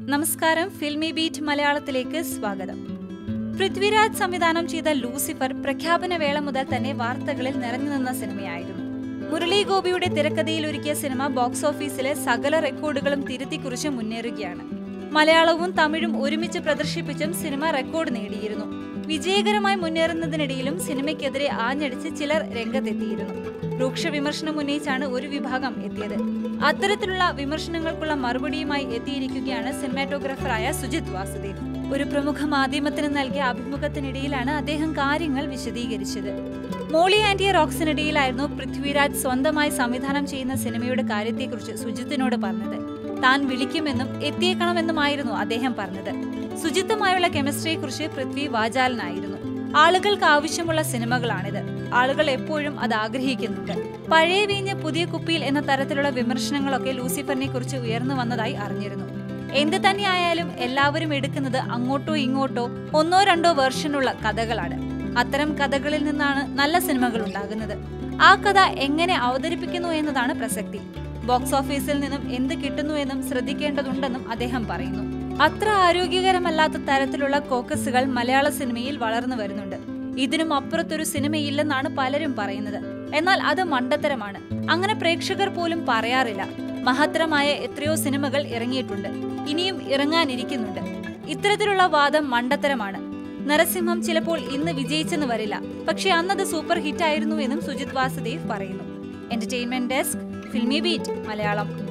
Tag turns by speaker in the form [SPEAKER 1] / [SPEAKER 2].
[SPEAKER 1] നമസ്കാരം filmy beat മലയാളത്തിലേക്ക് സ്വാഗതം പൃഥ്വിരാജ് സംവിധാനം ചെയ്ത ലൂസിഫർ പ്രഖ്യാപന വേള മുതൽ തന്നെ വാർത്തകളിൽ നിറഞ്ഞു നിന്ന സിനിമയായിരുന്നു മുരളി ഗോപിയുടെ തിരക്കഥയിൽ ഒരുക്കിയ സിനിമ ബോക്സ് ഓഫീസിലെ സകല റെക്കോർഡുകളും തിരുത്തിക്കുറിച്ച് മുന്നേറുകയാണ് മലയാളവും തമിഴും ഒരുമിച്ച് പ്രദർശിപ്പിച്ചും സിനിമ റെക്കോർഡ് നേടിയിരുന്നു വിജയകരമായി മുന്നേറുന്നതിനിടയിലും സിനിമയ്ക്കെതിരെ ആഞ്ഞടിച്ച് ചിലർ രംഗത്തെത്തിയിരുന്നു രൂക്ഷ വിമർശനം ഉന്നയിച്ചാണ് ഒരു വിഭാഗം എത്തിയത് അത്തരത്തിലുള്ള വിമർശനങ്ങൾക്കുള്ള മറുപടിയുമായി എത്തിയിരിക്കുകയാണ് സിനിമാറ്റോഗ്രാഫറായ സുജിത് വാസുദേവ് ഒരു പ്രമുഖ മാധ്യമത്തിന് നൽകിയ അഭിമുഖത്തിനിടയിലാണ് അദ്ദേഹം കാര്യങ്ങൾ വിശദീകരിച്ചത് മോളി ആന്റിയ റോക്സിനിടയിലായിരുന്നു പൃഥ്വിരാജ് സ്വന്തമായി സംവിധാനം ചെയ്യുന്ന സിനിമയുടെ കാര്യത്തെക്കുറിച്ച് സുജിത്തിനോട് പറഞ്ഞത് താൻ വിളിക്കുമെന്നും എത്തിയേക്കണമെന്നുമായിരുന്നു അദ്ദേഹം പറഞ്ഞത് സുജിത്തുമായുള്ള കെമിസ്ട്രിയെക്കുറിച്ച് പൃഥ്വി വാചാലനായിരുന്നു ആളുകൾക്ക് ആവശ്യമുള്ള സിനിമകളാണിത് ആളുകൾ എപ്പോഴും അത് ആഗ്രഹിക്കുന്നുണ്ട് പഴയ വീഞ്ഞ് പുതിയ കുപ്പിയിൽ എന്ന തരത്തിലുള്ള വിമർശനങ്ങളൊക്കെ ലൂസിഫറിനെ കുറിച്ച് ഉയർന്നു വന്നതായി അറിഞ്ഞിരുന്നു എന്ത് തന്നെയായാലും എല്ലാവരും എടുക്കുന്നത് അങ്ങോട്ടോ ഇങ്ങോട്ടോ ഒന്നോ രണ്ടോ വേർഷനുള്ള കഥകളാണ് അത്തരം കഥകളിൽ നിന്നാണ് നല്ല സിനിമകൾ ഉണ്ടാകുന്നത് ആ കഥ എങ്ങനെ അവതരിപ്പിക്കുന്നു എന്നതാണ് പ്രസക്തി ബോക്സ് ഓഫീസിൽ നിന്നും എന്ത് കിട്ടുന്നു എന്നും ശ്രദ്ധിക്കേണ്ടതുണ്ടെന്നും അദ്ദേഹം പറയുന്നു അത്ര ആരോഗ്യകരമല്ലാത്ത തരത്തിലുള്ള കോക്കസുകൾ മലയാള സിനിമയിൽ വളർന്നു വരുന്നുണ്ട് ഇതിനും അപ്പുറത്തൊരു സിനിമയില്ലെന്നാണ് പലരും പറയുന്നത് എന്നാൽ അത് മണ്ടത്തരമാണ് അങ്ങനെ പ്രേക്ഷകർ പോലും പറയാറില്ല മഹത്തരമായ എത്രയോ സിനിമകൾ ഇറങ്ങിയിട്ടുണ്ട് ഇനിയും ഇറങ്ങാനിരിക്കുന്നുണ്ട് ഇത്തരത്തിലുള്ള വാദം മണ്ടത്തരമാണ് നരസിംഹം ചിലപ്പോൾ ഇന്ന് വിജയിച്ചെന്ന് വരില്ല പക്ഷെ അന്നത് സൂപ്പർ ഹിറ്റ് ആയിരുന്നു എന്നും സുജിത് വാസുദേവ് പറയുന്നു entertainment desk Filmibeat Malayalam